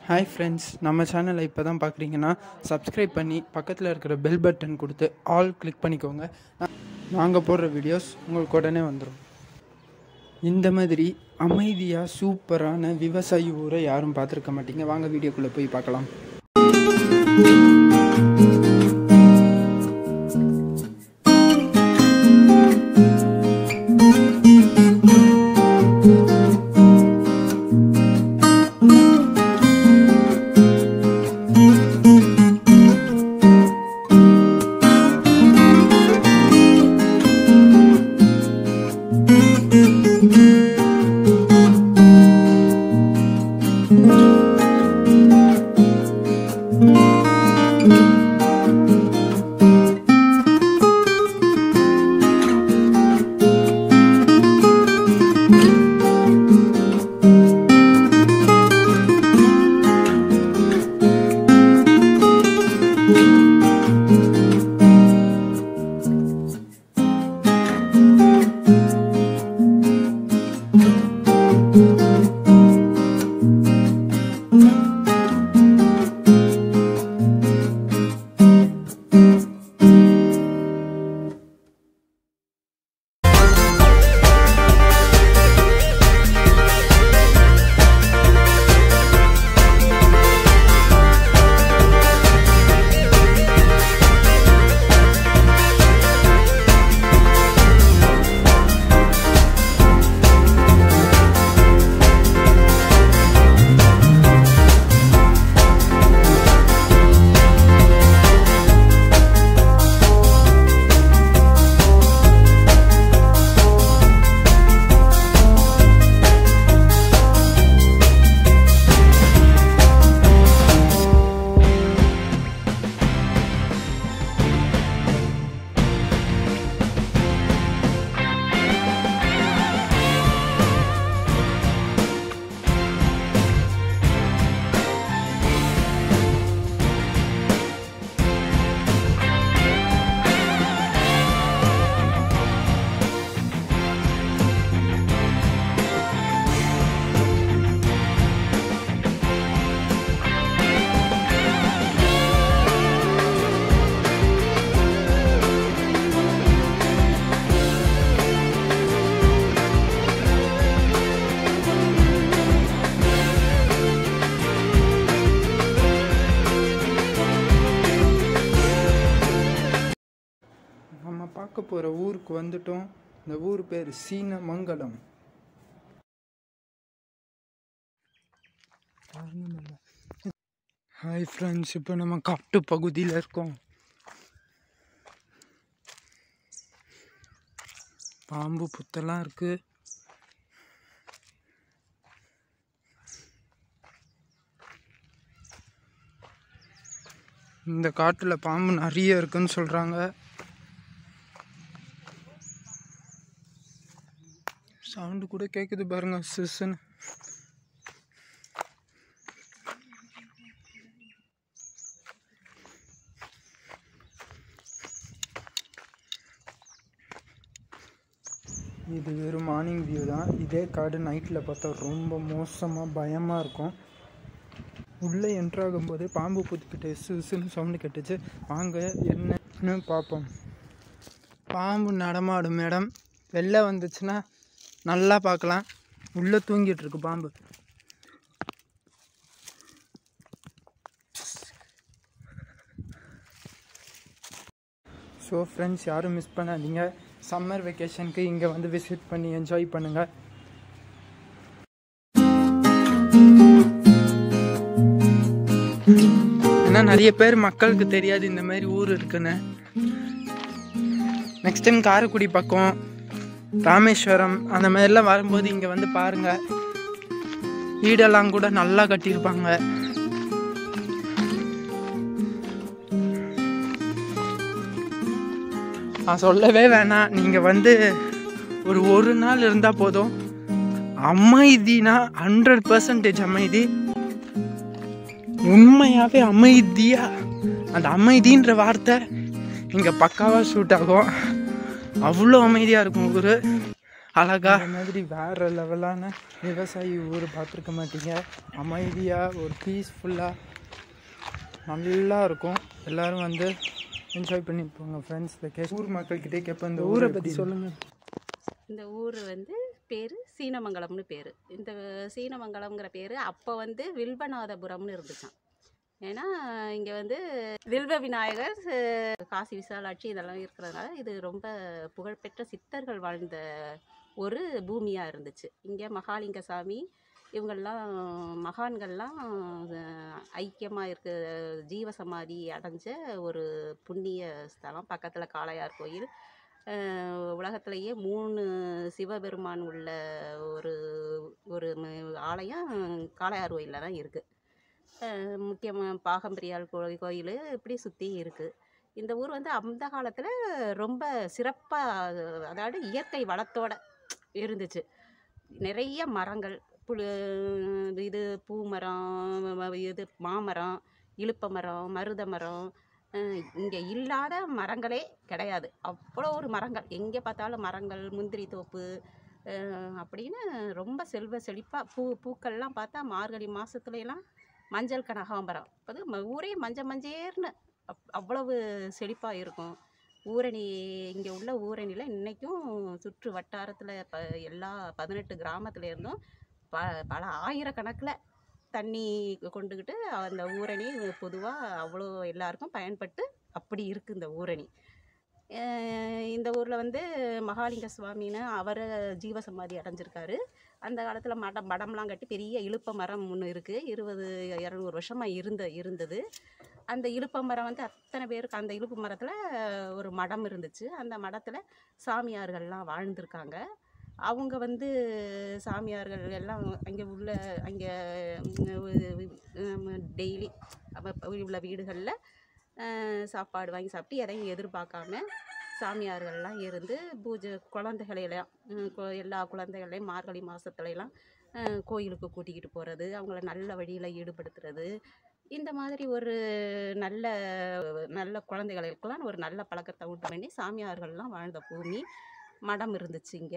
hi friends நம்ம சேனலை இப்போ தான் பார்க்குறீங்கன்னா சப்ஸ்கிரைப் பண்ணி பக்கத்தில் இருக்கிற பெல் பட்டன் கொடுத்து ஆல் கிளிக் பண்ணிக்கோங்க நாங்கள் போடுற வீடியோஸ் உங்களுக்கு உடனே வந்துடும் இந்த மாதிரி அமைதியாக சூப்பரான விவசாயி ஊரை யாரும் பார்த்துருக்க மாட்டீங்க வாங்க வீடியோக்குள்ளே போய் பார்க்கலாம் நம்ம பார்க்க போகிற ஊருக்கு வந்துட்டோம் இந்த ஊர் பேர் சீனமங்கலம் ஹாய் ஃப்ரெண்ட்ஸ் இப்போ நம்ம காட்டு பகுதியில் இருக்கோம் பாம்பு புத்தெல்லாம் இருக்கு இந்த காட்டில் பாம்பு நிறைய இருக்குன்னு சொல்கிறாங்க சவுண்டு கூட கேட்குது பாருங்க சிஸ்ன்னு இது வெறும் மார்னிங் வியூ தான் இதே காடு நைட்டில் பார்த்தா ரொம்ப மோசமாக பயமாக இருக்கும் உள்ளே என்ட்ராகும் போதே பாம்பு புத்துக்கிட்டு சிசுன்னு சவுண்டு கேட்டுச்சு வாங்க என்னன்னு பார்ப்போம் பாம்பு நடமாடும் மேடம் வெளில வந்துச்சுன்னா நல்லா பார்க்கலாம் உள்ளே தூங்கிட்டு இருக்கு பாம்பு ஸோ ஃப்ரெண்ட்ஸ் யாரும் மிஸ் பண்ணாதீங்க சம்மர் வெக்கேஷனுக்கு இங்கே வந்து விசிட் பண்ணி என்ஜாய் பண்ணுங்கள் ஏன்னா நிறைய பேர் மக்களுக்கு தெரியாது இந்த மாதிரி ஊர் இருக்குன்னு நெக்ஸ்ட் டைம் காரைக்குடி பக்கம் ராமேஸ்வரம் அந்த மாதிரிலாம் வரும்போது இங்கே வந்து பாருங்கள் வீடெல்லாம் கூட நல்லா கட்டியிருப்பாங்க நான் சொல்லவே வேணாம் நீங்கள் வந்து ஒரு ஒரு நாள் இருந்தால் போதும் அமைதினா ஹண்ட்ரட் பர்சன்டேஜ் அமைதி உண்மையாகவே அமைதியாக அந்த அமைதின்ற வார்த்தை இங்கே பக்காவாக ஷூட் ஆகும் அவ்வளோ அமைதியாக இருக்கும் ஊர் அழகா இந்த மாதிரி வேற லெவலான விவசாயி ஊர் பார்த்துருக்க மாட்டீங்க அமைதியாக ஒரு பீஸ்ஃபுல்லாக நல்லா இருக்கும் எல்லாரும் வந்து என்ஜாய் பண்ணி போங்க ஃப்ரெண்ட்ஸ் வெக்கேஷன் ஊர் மக்கள்கிட்டே கேட்பேன் இந்த ஊரை பற்றி சொல்லுங்கள் இந்த ஊர் வந்து பேர் சீனமங்கலம்னு பேர் இந்த சீனமங்கலம்ங்கிற பேர் அப்போ வந்து வில்வநாதபுரம்னு இருந்துச்சான் ஏன்னா இங்கே வந்து வில்வ விநாயகர் அஹ், காசி விசாலாட்சி இதெல்லாம் இருக்கிறதுனால இது ரொம்ப புகழ்பெற்ற சித்தர்கள் வாழ்ந்த ஒரு பூமியாக இருந்துச்சு இங்கே மகாலிங்க சாமி இவங்கெல்லாம் மகான்கள்லாம் ஐக்கியமாக இருக்க ஜீவசமாதி அடைஞ்ச ஒரு புண்ணிய ஸ்தலம் பக்கத்தில் காளையார் கோயில் அஹ் உலகத்திலேயே மூணு சிவபெருமான் உள்ள ஒரு ஒரு ம- ஆலயம் காளையார் கோயிலில் தான் இருக்குது முக்கியமாக பாகம்பிரியாள் கோயில் கோயில் இப்படி சுற்றி இருக்குது இந்த ஊர் வந்து அந்த காலத்தில் ரொம்ப சிறப்பாக அதாவது இயற்கை வளத்தோட இருந்துச்சு நிறைய மரங்கள் புழு இது பூ மரம் ம- இது மாமரம் இலுப்ப மரம் மருத மரம் இங்கே இல்லாத மரங்களே கிடையாது அவ்வளோ ஒரு மரங்கள் எங்கே பார்த்தாலும் மரங்கள் முந்திரி தோப்பு அஹ் அப்படின்னு ரொம்ப செல்வ செழிப்பாக பூ பூக்கள்லாம் பார்த்தா மார்கழி மாதத்துலலாம் மஞ்சள் கனகாம்பரம் அது ம- ஊரே மஞ்ச மஞ்சேர்னு அப் அவ்வளவு செழிப்பாக இருக்கும் ஊரணி இங்கே உள்ள ஊரணியில் இன்றைக்கும் சுற்று வட்டாரத்தில் ப எல்லா பதினெட்டு கிராமத்துல இருந்தும் ப பல ஆயிரக்கணக்கில் தண்ணி கொண்டுக்கிட்டு அந்த ஊரணி பொதுவாக அவ்வளோ எல்லாருக்கும் பயன்பட்டு அப்படி இருக்குது இந்த ஊரணி அஹ் இந்த ஊரில் வந்து மகாலிங்க சுவாமின்னு அவரை ஜீவசமாதி அடைஞ்சிருக்காரு அந்த காலத்தில் மடம் மடம்லாம் கட்டி பெரிய இலுப்ப மரம் ஒன்று இருக்குது இருபது இரநூறு வருஷமாக இருந்த இருந்தது அந்த இலுப்ப மரம் வந்து அத்தனை பேருக்கு அந்த இலுப்பு மரத்தில் ஒரு மடம் இருந்துச்சு அந்த மடத்தில் சாமியார்கள்லாம் வாழ்ந்திருக்காங்க அவங்க வந்து சாமியார்கள் எல்லாம் அங்கே உள்ள அங்கே டெய்லி உள்ள வீடுகளில் சாப்பாடு வாங்கி சாப்பிட்டு எதையும் எதிர்பார்க்காம சாமியார்கள்லாம் இருந்து பூஜை குழந்தைகளையெல்லாம் உம், கொ- எல்லா குழந்தைகளையும் மார்கழி மாதத்துலலாம் கோயிலுக்கு கூட்டிக்கிட்டு போகிறது அவங்கள நல்ல வழியில் ஈடுபடுத்துறது இந்த மாதிரி ஒரு நல்ல நல்ல குழந்தைகளுக்கெல்லாம் ஒரு நல்ல பழக்கத்தை உண்டு பண்ணி சாமியார்கள்லாம் வாழ்ந்த பூமி மடம் இருந்துச்சு இங்கே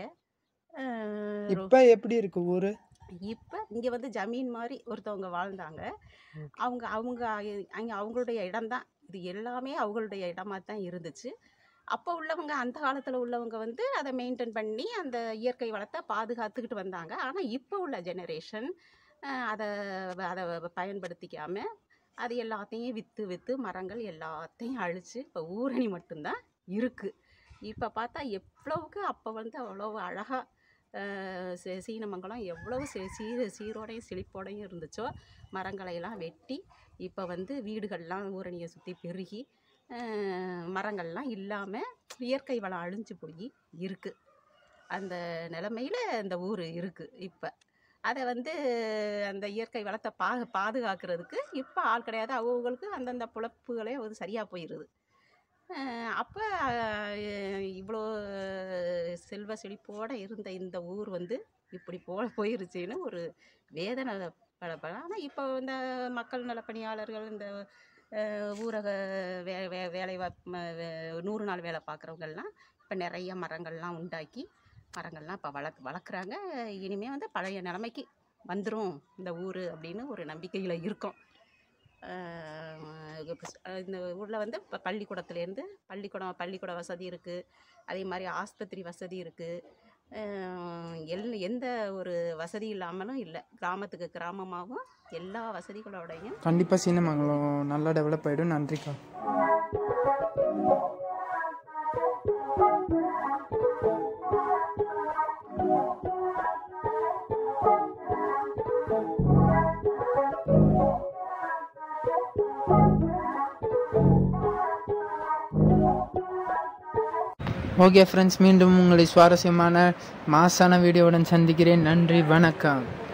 இப்போ எப்படி இருக்கு ஊர் இப்போ இங்கே வந்து ஜமீன் மாதிரி ஒருத்தவங்க வாழ்ந்தாங்க அவங்க அவங்க அங்கே அவங்களுடைய இடம்தான் இது எல்லாமே அவங்களுடைய இடமா தான் இருந்துச்சு அப்போ உள்ளவங்க அந்த காலத்தில் உள்ளவங்க வந்து அதை மெயின்டைன் பண்ணி அந்த இயற்கை வளத்தை பாதுகாத்துக்கிட்டு வந்தாங்க ஆனால் இப்போ உள்ள ஜெனரேஷன் அதை அதை பயன்படுத்திக்காம அது எல்லாத்தையும் விற்று விற்று மரங்கள் எல்லாத்தையும் அழித்து இப்போ ஊரணி மட்டும்தான் இருக்குது இப்போ பார்த்தா எவ்வளவுக்கு அப்போ வந்து அவ்வளோ அழகாக சீனமங்கலம் எவ்வளவு சீ- சீர் சீரோடையும் செழிப்போடையும் இருந்துச்சோ மரங்களையெல்லாம் வெட்டி இப்போ வந்து வீடுகள்லாம் ஊரணியை சுற்றி பெருகி அஹ், மரங்கள்லாம் இல்லாமல் இயற்கை வளம் அழிஞ்சு போய் இருக்குது அந்த நிலமையில் இந்த ஊர் இருக்குது இப்போ அதை வந்து அந்த இயற்கை வளத்தை பா பாதுகாக்கிறதுக்கு இப்போ ஆள் கிடையாது அவங்களுக்கு அந்தந்த புழப்புகளே வந்து சரியாக போயிடுது அப்போ இவ்வளோ செல்வ செழிப்போடு இருந்த இந்த ஊர் வந்து இப்படி போ போயிருச்சுன்னு ஒரு வேதனை பட பட ஆனால் இப்போ இந்த மக்கள் நலப்பணியாளர்கள் இந்த அஹ், ஊரக வே வே வேலை வாய்ப்பு ம- வே- நூறு நாள் வேலை பார்க்குறவங்கெல்லாம் இப்போ நிறைய மரங்கள்லாம் உண்டாக்கி மரங்கள்லாம் இப்போ வளர்க் வளர்க்குறாங்க இனிமேல் வந்து பழைய நிலைமைக்கு வந்துடும் இந்த ஊர் அப்படின்னு ஒரு நம்பிக்கையில் இருக்கோம் ஆஹ் இப்ப ஸ்- அஹ் இந்த ஊரில் வந்து இப்போ பள்ளிக்கூடத்துலேருந்து பள்ளிக்கூடம் பள்ளிக்கூட வசதி இருக்குது அதே மாதிரி ஆஸ்பத்திரி வசதி இருக்குது எல் எந்த ஒரு வசதி இல்லாமலும் இல்லை கிராமத்துக்கு கிராமமாகவும் எல்லா வசதிகளோடையும் கண்டிப்பாக சீனமங்கலம் நல்லா டெவலப் ஆகிடும் நன்றிக்கா ஓகே ஃப்ரெண்ட்ஸ் மீண்டும் உங்களை சுவாரஸ்யமான மாசான வீடியோவுடன் சந்திக்கிறேன் நன்றி வணக்கம்